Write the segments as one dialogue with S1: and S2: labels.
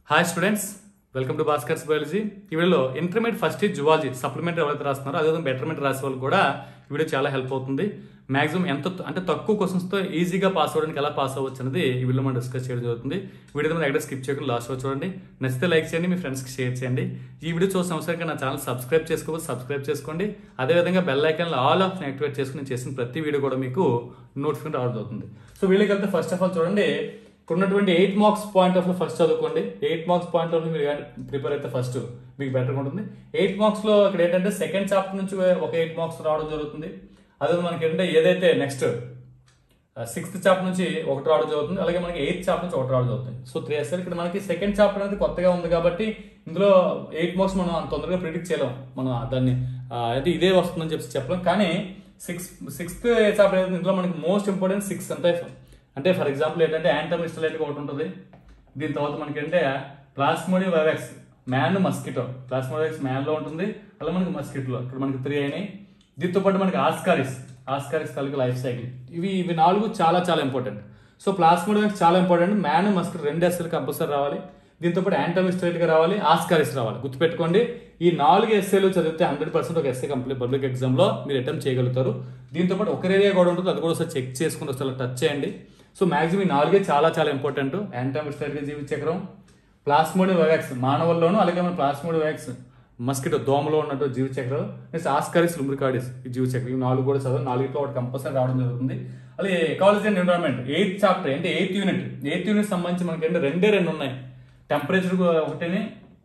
S1: hi students welcome to Bhaskar's biology ఈ వీడియోలో intermediate first year zoology supplementary ఎవరైతే రాస్తున్నారో అదేవిధంగా బెటర్మెంట్ రాసే వాళ్ళు కూడా ఈ వీడియో చాలా హెల్ప్ అవుతుంది మాక్సిమం ఎంత అంటే తక్కువ క్వశ్చన్స్తో ఈజీగా పాస్ అవ్వడానికి ఎలా పాస్ అవ్వచ్చు అనేది ఈ వీడియోలో మనం డిస్కస్ చేయడం జరుగుతుంది వీడియో మీద ఎక్కడ స్కిప్ చేయకుండా లాస్ట్ వరకు చూడండి నచ్చితే లైక్ చేయండి మీ ఫ్రెండ్స్కి షేర్ చేయండి ఈ వీడియో చూసిన అవసరంగా నా ఛానల్ సబ్స్క్రైబ్ చేసుకోవచ్చు సబ్స్క్రైబ్ చేసుకోండి అదేవిధంగా bell icon all of activate చేసుకుని నేను చేసిన ప్రతి వీడియో కూడా మీకు నోటిఫికేషన్ రావడం అవుతుంది సో వీళ్ళకి వెళ్తే ఫస్ట్ ఆఫ్ ఆల్ చూడండి ఇక్కడ ఉన్నటువంటి eight marks point of first చదువుకోండి ఎయిట్ మార్క్స్ పాయింట్ ఆఫ్ మీరు ప్రిపేర్ అయితే ఫస్ట్ మీకు బెటర్గా ఉంటుంది ఎయిట్ మార్క్స్ లో ఇక్కడ ఏంటంటే సెకండ్ చాప్టర్ నుంచి ఒక ఎయిట్ మార్క్స్ రావడం జరుగుతుంది అదే మనకి ఏంటంటే ఏదైతే నెక్స్ట్ సిక్స్త్ చాప్టర్ నుంచి ఒకటి రావడం జరుగుతుంది అలాగే మనకి ఎయిత్ చాప్టర్ నుంచి ఒకటి రావడం జరుగుతుంది సో త్రీ ఎస్ఆర్ ఇక్కడ మనకి సెకండ్ చాప్టర్ అనేది కొత్తగా ఉంది కాబట్టి ఇందులో ఎయిట్ మార్క్స్ మనం అంత తొందరగా ప్రిడిక్ట్ చేయలేం మనం దాన్ని ఆ, అంటే ఇదే వస్తుందని చెప్పి చెప్పలేం కానీ సిక్స్ సిక్స్త్ చాప్టర్ ఏదైతే ఇందులో మనకి మోస్ట్ ఇంపార్టెంట్ సిక్స్ అంటే అంటే ఫర్ ఎగ్జాంపుల్ ఏంటంటే యాంటమిస్టలైట్ ఒకటి ఉంటుంది దీని తర్వాత మనకి అంటే plasmodium vivax man mosquito plasmodium vivax man లో ఉంటుంది అలా మనకి మస్కిటోలో ఇక్కడ మనకి త్రీ అయినాయి దీంతో పాటు మనకి ఆస్కారిస్ ఆస్కారిస్ కలిగి లైఫ్ సైకిల్ ఇవి ఇవి నాలుగు చాలా చాలా ఇంపార్టెంట్ సో ప్లాస్మోడియం చాలా ఇంపార్టెంట్ మ్యాన్ మస్కిటో రెండు ఎస్ఎల్ కంపల్సరీ రావాలి దీంతో పాటు యాంటమిస్టైట్ గా రావాలి ఆస్కారిస్ రావాలి గుర్తుపెట్టుకోండి ఈ నాలుగు ఎస్ఏలు చదివితే హండ్రెడ్ పర్సెంట్ ఒక ఎస్ఏ కంప్లీట్ పబ్లిక్ ఎగ్జామ్ లో మీరు అటెంప్ట్ చేయగలుగుతారు దీంతో పాటు ఒక ఏరియా కూడా ఉంటుంది అది కూడా ఒకసారి చెక్ చేసుకుని ఒకసారి టచ్ చేయండి సో మాక్సిమం ఈ నాలుగే చాలా చాలా ఇంపార్టెంట్ యాంటమిస్టైట్ గా జీవిచక్రం ప్లాస్మోడియం వ్యాక్స్ మానవుల్లోనూ అలాగే మన ప్లాస్మోడియం వ్యాక్స్ మస్కిటో దోమలో ఉన్నట్టు జీవచక్రం నెక్స్ట్ ఆస్కారిస్ లుమ్రికాడిస్ ఈ జీవచక్రం ఈ నాలుగు కూడా చదువు నాలుగులో ఒకటి కంపల్సరీ రావడం జరుగుతుంది అలాగే ecology and environment eighth chapter అంటే ఎయిత్ యూనిట్ ఎయిత్ యూనిట్ సంబంధించి మనకి ఏంటంటే రెండే రెండు ఉన్నాయి టెంపరేచర్ ఒకటిని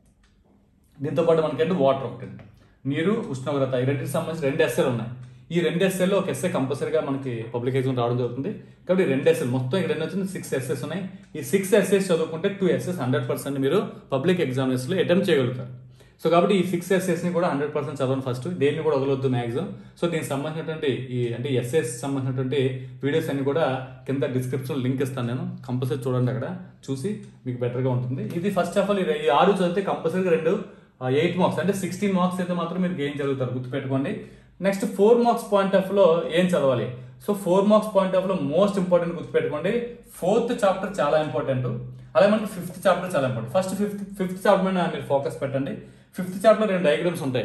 S1: దీంతో పాటు మనకంటే వాటర్ ఒకటి నీరు ఉష్ణోగ్రత ఈ రెండింటికి సంబంధించి రెండు ఎస్ఎల్ ఉన్నాయి ఈ రెండు ఎస్ఎల్లో ఒక ఎస్ఏ కంపల్సరీగా మనకి పబ్లిక్ ఎగ్జామ్ రావడం జరుగుతుంది కాబట్టి ఈ రెండు ఎస్ఎల్ మొత్తం ఇక్కడ ఎన్ని వచ్చింది సిక్స్ ఎస్ఎస్ ఉన్నాయి ఈ సిక్స్ ఎస్ఎస్ చదువుకుంటే టూ ఎస్ఎస్ హండ్రెడ్ పర్సెంట్ మీరు పబ్లిక్ ఎగ్జామినేషన్ లో అటెంప్ట్ చేయగలుగుతారు సో కాబట్టి ఈ సిక్స్ ఎస్ఎస్ ని కూడా హండ్రెడ్ పర్సెంట్ చదవండి ఫస్ట్ దేన్ని కూడా వదలొద్దు మ్యాక్సిమం సో దీనికి సంబంధించినటువంటి ఈ అంటే ఎస్ఎస్ సంబంధించినటువంటి వీడియోస్ అన్ని కూడా కింద డిస్క్రిప్షన్ లింక్ ఇస్తాను నేను కంపల్సరీ చూడండి అక్కడ చూసి మీకు బెటర్ గా ఉంటుంది ఇది ఫస్ట్ ఆఫ్ ఆల్ ఈ ఆరు చదివితే కంపల్సరీగా రెండు ఎయిట్ మార్క్స్ అంటే సిక్స్టీన్ మార్క్స్ అయితే మాత్రం మీరు గెయిన్ చదువుతారు గుర్తుపెట్టుకోండి next four marks point of లో ఏం చదవాలి so four marks point of లో మోస్ట్ ఇంపార్టెంట్ గుర్తుపెట్టుకోండి ఫోర్త్ చాప్టర్ చాలా ఇంపార్టెంట్ అలాగే మనకి ఫిఫ్త్ చాప్టర్ చాలా important first fifth fifth chapter మీద మీరు ఫోకస్ పెట్టండి ఫిఫ్త్ చాప్టర్ రెండు డయాగ్రామ్స్ ఉంటాయి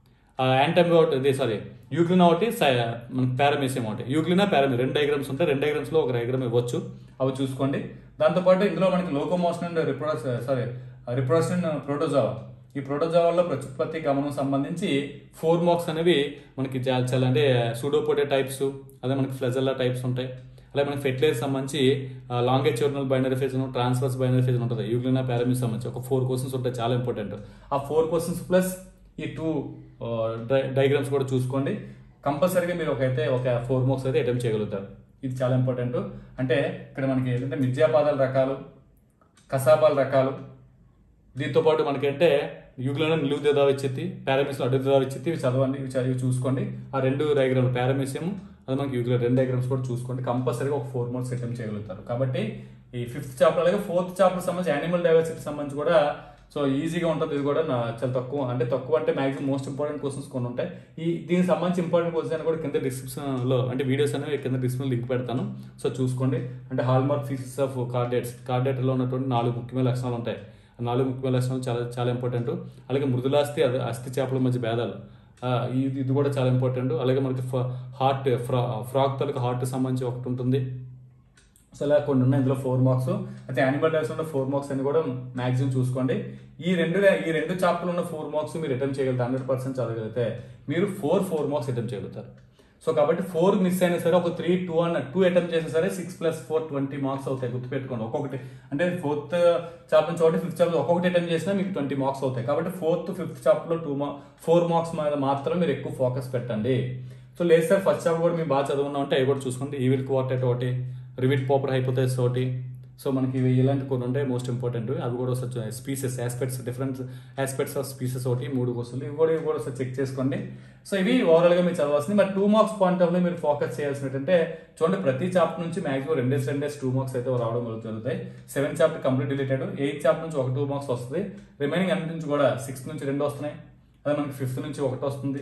S1: యాంటమ్ ఒకటి సారీ యూక్లినా ఒకటి సై- మనకి పారామీసియం ఒకటి యూక్లినా పారామీ రెండు డయాగ్రామ్స్ ఉంటాయి రెండు డయాగ్రామ్స్ లో ఒక డయాగ్రామ్ ఇవ్వచ్చు అవి చూసుకోండి దాంతోపాటు ఇందులో మనకి locomotion and reproduction sorry reproduction protozoa ఈ ప్రోటోజావాల్లో ప్రత్యుత్పత్తి గమనం సంబంధించి ఫోర్ మార్క్స్ అనేవి మనకి చాలా చాలా అంటే సూడోపోటే టైప్స్ అదే మనకి ఫ్లెజల్లా టైప్స్ ఉంటాయి అలాగే మనకి ఫెర్టిలైజర్ సంబంధించి longitudinal binary phase transverse binary phase ఉంటుంది యూక్లినా పారామీస్ సంబంధించి ఒక ఫోర్ క్వశ్చన్స్ ఉంటాయి చాలా ఇంపార్టెంట్ ఆ ఫోర్ క్వశ్చన్స్ ప్లస్ ఈ టూ డయాగ్రామ్స్ కూడా చూసుకోండి కంపల్సరీగా మీరు ఒక అయితే ఒక ఫోర్ మార్క్స్ అయితే అటెంప్ట్ చేయగలుగుతారు ఇది చాలా ఇంపార్టెంట్ అంటే ఇక్కడ మనకి ఏంటంటే మిథ్యాపాదాల రకాలు కసాబాల రకాలు దీంతో పాటు మనకంటే యూగ్లోనే నిలువు దేదావ ఇచ్చేది పారామిస్ అడ్డు దేదావ ఇచ్చేది ఇవి చదవండి ఇవి చదివి చూసుకోండి ఆ రెండు డయాగ్రామ్ పారామిసియం అది మనకి యూగ్లో రెండు డయాగ్రామ్స్ కూడా చూసుకోండి కంపల్సరీగా ఒక ఫోర్ మార్క్స్ అటెంప్ట్ చేయగలుగుతారు కాబట్టి ఈ ఫిఫ్త్ చాప్టర్ అలాగే ఫోర్త్ చాప్టర్ సంబంధించి యానిమల్ డైవర్సిటీ సంబంధించి కూడా సో ఈజీగా ఉంటుంది ఇది కూడా నా చాలా తక్కువ అంటే తక్కువ అంటే మాక్సిమం మోస్ట్ ఇంపార్టెంట్ క్వశ్చన్స్ కొన్ని ఉంటాయి ఈ దీనికి సంబంధించి ఇంపార్టెంట్ క్వశ్చన్ కూడా కింద డిస్క్రిప్షన్ లో అంటే వీడియోస్ అనేవి కింద డిస్క్రిప్షన్ లింక్ పెడతాను సో చూసుకోండి అంటే హాల్మార్క్ ఫీసెస్ ఆఫ్ కార్డేట్స్ కార్డేట్లో ఉన్నటువంటి నాలుగు ముఖ్యమైన లక్షణాలు ఉంటాయి ఆ నాలుగు ముఖ్యమైన లక్షణాలు చాలా చాలా ఇంపార్టెంట్ అలాగే మృదులాస్తి అదే అస్థి చేపల మధ్య భేదాలు ఆ, ఇది ఇది కూడా చాలా ఇంపార్టెంట్ అలాగే మనకి హార్ట్ ఫ్రా ఫ్రాక్ తలకు హార్ట్ సంబంధించి ఒకటి ఉంటుంది సో ఇలా కొన్ని ఉన్నాయి ఇందులో ఫోర్ మార్క్స్ అయితే యానిమల్ డైవర్స్ ఉన్న ఫోర్ మార్క్స్ అని కూడా మాక్సిమం చూసుకోండి ఈ రెండు ఈ రెండు చాప్టర్లు ఉన్న ఫోర్ మార్క్స్ మీరు అటెంప్ట్ చేయగలుగుతారు హండ్రెడ్ పర్సెంట్ చదవగలిగితే మీరు ఫోర్ ఫోర్ మార్క్స్ అటెంప్ట్ చేయగలుగుతారు సో కాబట్టి ఫోర్ మిస్ అయినా సరే ఒక త్రీ టూ అన్న టూ అటెంప్ట్ చేసినా సరే six plus four twenty marks అవుతాయి గుర్తుపెట్టుకోండి ఒక్కొక్కటి అంటే ఫోర్త్ చాప్టర్ నుంచి ఒకటి ఫిఫ్త్ చాప్టర్ ఒక్కొక్కటి అటెంప్ట్ చేసినా మీకు ట్వంటీ మార్క్స్ అవుతాయి కాబట్టి ఫోర్త్ ఫిఫ్త్ చాప్టర్లో టూ మార్క్ ఫోర్ మార్క్స్ మీద మాత్రం మీరు ఎక్కువ ఫోకస్ పెట్టండి సో లేదు సార్ ఫస్ట్ చాప్టర్ కూడా మేము బాగా చదువుకున్నాం అంటే అవి కూడా చూసుకోండి ఈవిల్ క్వార్టెట్ ఒకటి రివిట్ పాపర్ హైపోతైస్ ఒకటి సో మనకి ఇవి ఇలాంటి కొన్ని ఉంటాయి మోస్ట్ ఇంపార్టెంట్ అవి కూడా ఒకసారి species aspects different aspects of species ఒకటి మూడు క్వశ్చన్లు ఇవి కూడా ఇవి కూడా ఒకసారి చెక్ చేసుకోండి సో ఇవి ఓవరాల్ గా మీరు చదవాల్సింది మరి టూ మార్క్స్ పాయింట్ ఆఫ్ మీరు ఫోకస్ చేయాల్సిన ఏంటంటే చూడండి ప్రతి చాప్టర్ నుంచి మాక్సిమం రెండేసి రెండేసి టూ మార్క్స్ అయితే రావడం జరుగుతాయి seven chapter complete deleted eighth chapter నుంచి ఒక టూ మార్క్స్ వస్తుంది రిమైనింగ్ అన్ని నుంచి కూడా సిక్స్త్ నుంచి రెండు వస్తున్నాయి అదే మనకి ఫిఫ్త్ నుంచి ఒకటి వస్తుంది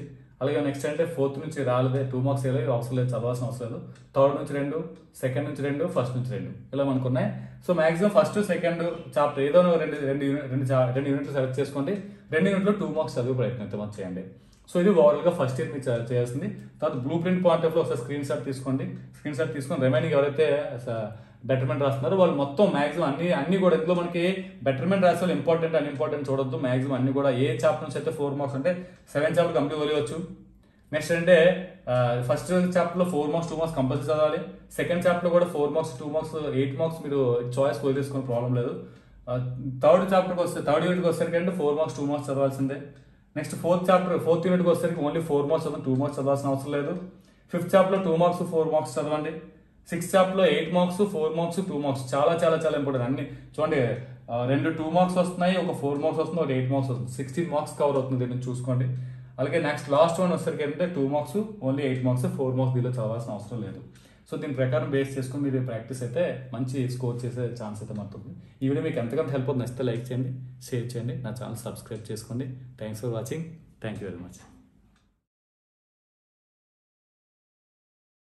S1: అలాగే నెక్స్ట్ అంటే ఫోర్త్ నుంచి రాలేదే టూ మార్క్స్ వేయాలి అవసరం లేదు చదవాల్సిన అవసరం లేదు థర్డ్ నుంచి రెండు సెకండ్ నుంచి రెండు ఫస్ట్ నుంచి రెండు ఇలా మనకు ఉన్నాయి so maximum first second chapter ఏదో ఒక రెండు రెండు యూనిట్ రెండు చా- రెండు యూనిట్లు సెలెక్ట్ చేసుకోండి రెండు యూనిట్లో టూ మార్క్స్ చదివే ప్రయత్నం అయితే మాత్రం చేయండి సో ఇది ఓవరాల్ గా ఫస్ట్ ఇయర్ మీరు చే- చేయాల్సింది తర్వాత బ్లూ ప్రింట్ పాయింట్ ఆఫ్ లో ఒకసారి స్క్రీన్ షాట్ తీసుకోండి స్క్రీన్ షాట్ తీసుకొని రిమైనింగ్ ఎవరైతే బెటర్మెంట్ రాస్తున్నారో వాళ్ళు మొత్తం మాక్సిమం అన్ని అన్ని కూడా ఇందులో మనకి బెటర్మెంట్ రాసే వాళ్ళు ఇంపార్టెంట్ అన్ ఇంపార్టెంట్ చూడొద్దు మాక్సిమం అన్ని కూడా ఏ చాప్టర్ నుంచి అయితే ఫోర్ మార్క్స్ అంటే సెవెన్ చాప్టర్ కంప్లీట్ వదిలేవచ్చు నెక్స్ట్ అంటే ఫస్ట్ చాప్టర్ లో four marks two marks compulsory చదవాలి సెకండ్ చాప్టర్ లో కూడా four marks two marks eight marks మీరు చాయిస్ వదిలేసుకునే తీసుకునే ప్రాబ్లం లేదు థర్డ్ చాప్టర్కి వస్తే థర్డ్ యూనిట్కి వచ్చేసరికి అంటే ఫోర్ మార్క్స్ టూ మార్క్స్ చదవాల్సిందే నెక్స్ట్ ఫోర్త్ చాప్టర్ ఫోర్త్ యూనిట్కి వచ్చేసరికి ఓన్లీ ఫోర్ మార్క్స్ చదవండి టూ మార్క్స్ చదవాల్సిన అవసరం లేదు ఫిఫ్త్ చాప్టర్ లో టూ మార్క్స్ ఫోర్ మార్క్స్ చదవండి సిక్స్త్ చాప్టర్ లో eight marks four marks two marks చాలా చాలా చాలా ఇంపార్టెంట్ అన్ని చూడండి ఆ, రెండు టూ మార్క్స్ వస్తున్నాయి ఒక ఫోర్ మార్క్స్ వస్తుంది ఒక ఎయిట్ మార్క్స్ వస్తుంది సిక్స్టీన్ మార్క్స్ కవర్ అవుతుంది దీన్ని చూసుకోండి అలాగే నెక్స్ట్ లాస్ట్ వన్ వచ్చేసరికి ఏంటంటే two marks only eight marks four marks దీనిలో చదవాల్సిన అవసరం లేదు సో దీని ప్రకారం బేస్ చేసుకుని మీరు ప్రాక్టీస్ అయితే మంచి స్కోర్ చేసే ఛాన్స్ అయితే మాత్రం ఈ వీడియో మీకు ఎంతకంత హెల్ప్ అవుతుంది నచ్చితే లైక్ చేయండి షేర్ చేయండి నా ఛానల్ సబ్స్క్రైబ్ చేసుకోండి thanks for watching thank you very much